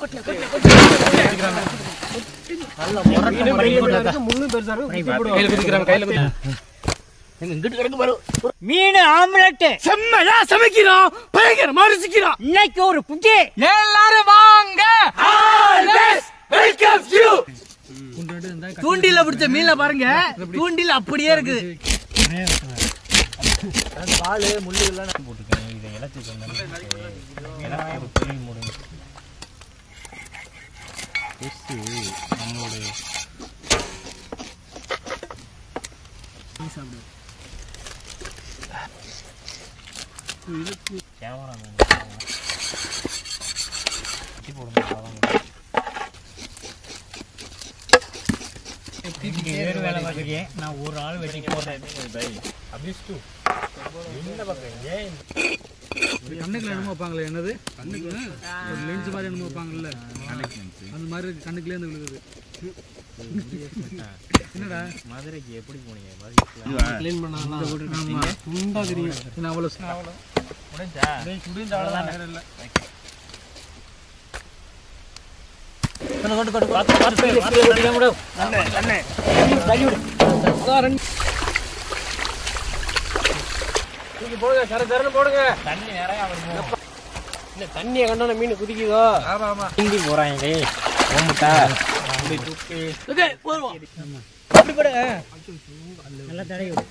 கையில குதிக்கிறான் கையில குதி இங்கிட்டு கிடக்கு பாரு மீன் ஆம்லெட் செம்மையா சமைக்கிறோம் பயங்கரமா ருசிக்கிறோம் இன்னைக்கு ஒரு புட்டி எல்லாரும் வாங்க வெல்கம் யூ தூண்டில பிடிச்ச மீன்ல பாருங்க தூண்டில் அப்படியே இருக்குது வேறு வேலை பார்க்குறேன் நான் ஒரு ஆள் வெட்டி போடுறேன் கண்ணுக்குள்ள என்னமோ வைப்பாங்களே என்னது கண்ணுக்குள்ள ஒரு லென்ஸ் மாதிரி என்னமோ வைப்பாங்கல்ல அந்த மாதிரி இருக்கு, கண்ணுக்குள்ளே இருந்து விழுகுது என்னடா மதுரைக்கு எப்படி போனீங்க க்ளீன் பண்ணலாம் உண்டா தெரியும் நான் அவ்வளோ அவ்வளோ முடிஞ்சா முடிஞ்ச அவ்வளோதான் இல்லை கொண்டு கொண்டு பார்த்து பார்த்து தூக்கி போடுங்க சர சரன்னு போடுங்க தண்ணி நிறையா வருமோ இல்ல தண்ணியை கண்டோன மீன் குதிக்குதோ ஆமா ஆமா ஹிந்தி போறாங்க ஓமுட்டா அப்படி தூக்கி நல்லா தடவி விடு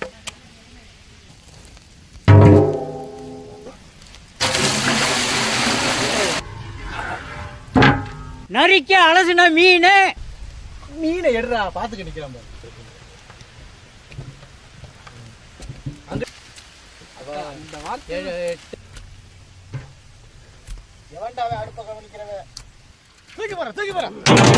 நரிக்க அலசின மீன் மீனை எடுறா பாத்துக்க நிக்கிறான் பாரு. ஏழு, எட்டு. எவன்டா அவன் அடுப்ப கவனிக்கிறவன்? தூக்கி போற தூக்கி போற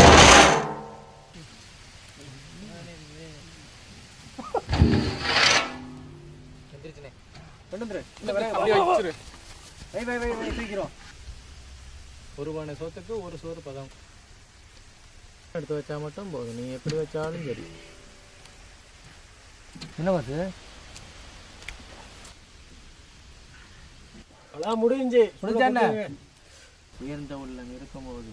எந்திரிச்சுனே. கொண்டு வந்துரு. இல்ல, வேற அப்படியே வச்சிரு. வை, வை, வை, வை, தூக்கிறோம். ஒரு பானை சோத்துக்கு ஒரு சோறு பதம் எடுத்து வச்சா மட்டும் போதும் நீ எப்படி வச்சாலும் சரி என்ன பாத்து அதான் முடிஞ்சு முடிஞ்சாண்ணே உயர்ந்த உள்ளம் இருக்கும்போது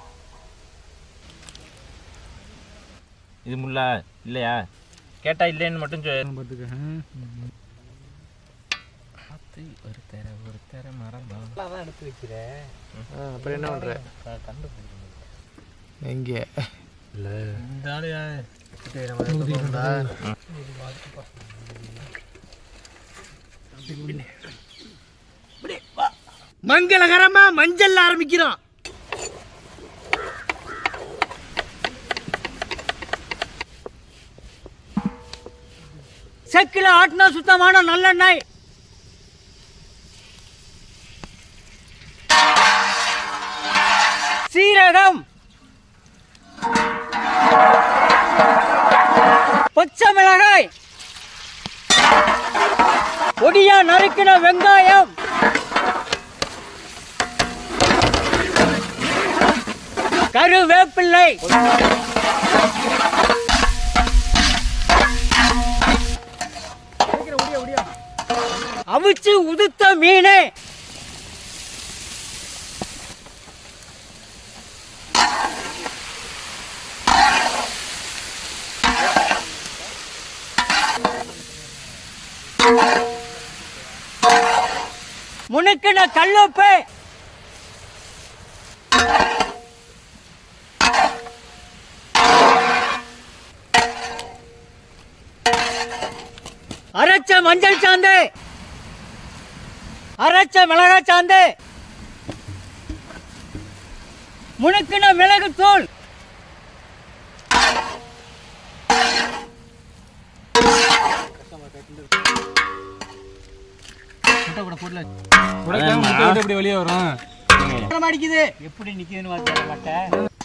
இது முல்லா இல்லையா கேட்டா இல்லைன்னு மட்டும் சொல் பார்த்து ஒரு தர ஒரு தர மரம் தான் எடுத்து வைக்கிறேன் அப்புறம் என்ன பண்ற கண்டுபிடிக்கணும் எங்க இந்த ஆளு மங்களகரமா மஞ்சள் ஆரம்பிக்கிறோம் செக்கில் ஆட்டினா சுத்தமான நல்லெண்ணெய் சீரகம் பச்சை மிளகாய் பொடியா நறுக்கின வெங்காயம் கருவேப்பிள்ளை அவிச்சு உதுத்த மீனே முனுக்கின கல்லுப்பு அரைச்ச மஞ்சள் சாந்து அரைச்ச மிளகாய் சாந்து முனுக்கின மிளகு தூள் எப்படி வெளியே வரும் அடிக்குது எப்படி நிக்குதுன்னு பார்த்தா மட்டை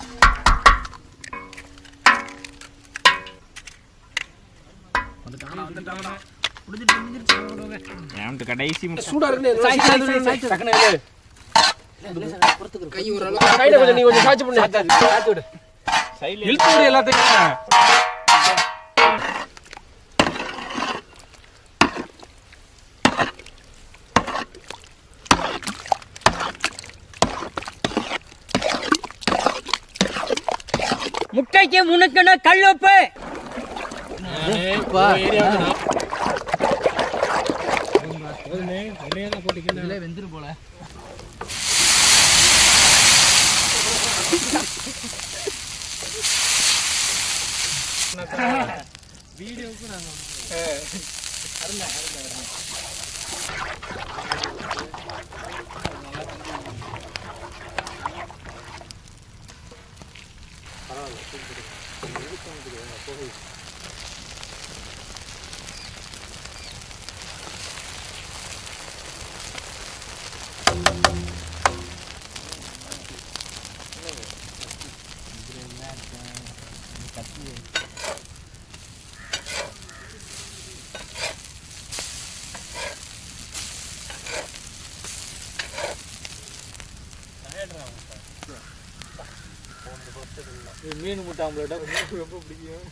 கடைசி சூடா இருக்கு டக்குனு எடு. சைடுல கொஞ்சம் நீ கொஞ்சம் சாய்ச்சி பண்ணு சாய்ச்சி விடு இழுத்து விடு எல்லாத்தையும் முட்டைக்கு முனுக்குன்னு கல்லுப்பு இதுல வெந்துரு போல மீன் முட்டை ஆம்லேட்டா எனக்கு ரொம்ப பிடிக்கும்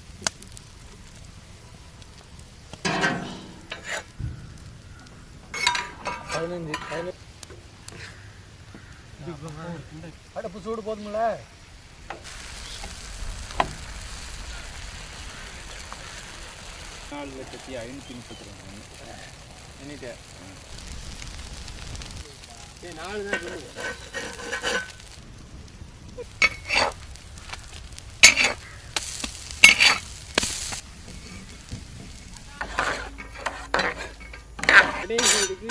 பதினஞ்சு பதினஞ்சு அடுப்பு சூடு போதுமில்ல நாலு லட்சத்தி ஐநூற்றி முப்பத்தி ரெண்டு எண்ணிட்டு ஏய் நாலு தான் சொல்லுங்க கடைசிக்கு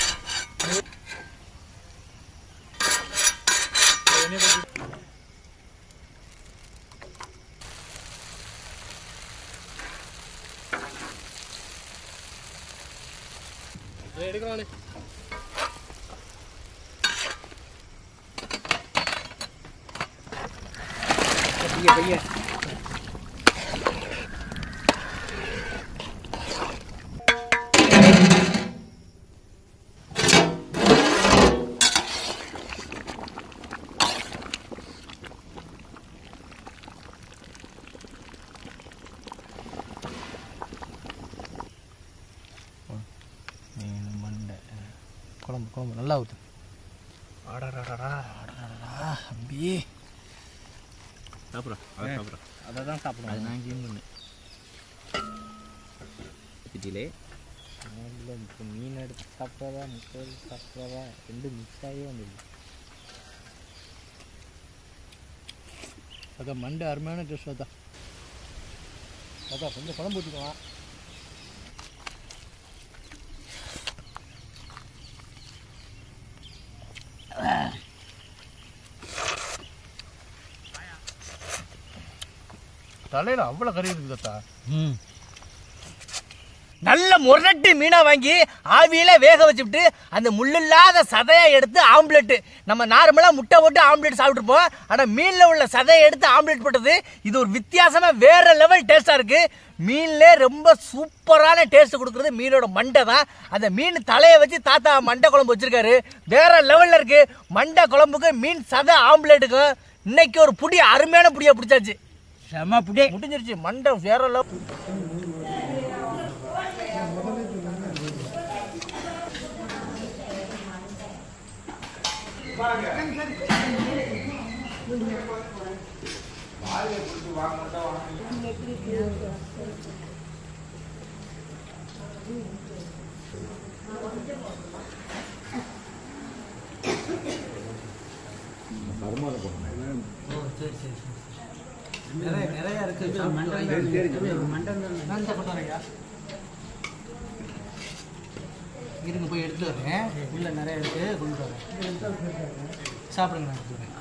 எடுக்கலானே பைய பைய மீன் மண்டை குழம்பு குழம்பு நல்லா ஊற்று ஆடாடாடா ஆடாடாடா அம்பி சாப்பிட்றோம் அதை சாப்பிட்றோம் அதை தான் சாப்பிடுவோம் அது நான் க்ளீன் பண்ணேன் சிட்டிலே இல்லை இப்போ மீன் எடுத்து சாப்பிட்றதா முட்டை எடுத்து சாப்பிட்றதா ரெண்டு மிக்ஸ் ஆகி வந்துடுது அதான் மண்டை அருமையான டேஸ்ட் அதான் அதான் கொஞ்சம் குழம்பு ஊற்றிக்கலாம் தலையில் அவ்வளோ கறி இருக்குது தத்தா ம் நல்ல முரட்டு மீனை வாங்கி ஆவியில வேக வச்சுட்டு அந்த முள்ளில்லாத சதையை எடுத்து ஆம்லெட் நம்ம நார்மலாக முட்டை போட்டு ஆம்லெட் சாப்பிட்ருப்போம் ஆனால் மீனில் உள்ள சதையை எடுத்து ஆம்லெட் போட்டது இது ஒரு வித்தியாசமாக வேற லெவல் டேஸ்ட்டாக இருக்கு மீன்லே ரொம்ப சூப்பரான டேஸ்ட் கொடுக்குறது மீனோட மண்டை தான் அந்த மீன் தலையை வச்சு தாத்தா மண்டை குழம்பு வச்சிருக்காரு வேற லெவலில் இருக்கு மண்டை குழம்புக்கு மீன் சதை ஆம்லெட்டுக்கும் இன்னைக்கு ஒரு புடி அருமையான புடியை பிடிச்சாச்சு செம புடி முடிஞ்சிருச்சு மண்டை வேற லெவல் நிறைய நிறைய இருக்கு இருங்க போய் எடுத்து வரேன் உள்ள நிறைய இருக்கு கொண்டு வரேன் சாப்பிடுங்க நான் எடுத்து வரேன்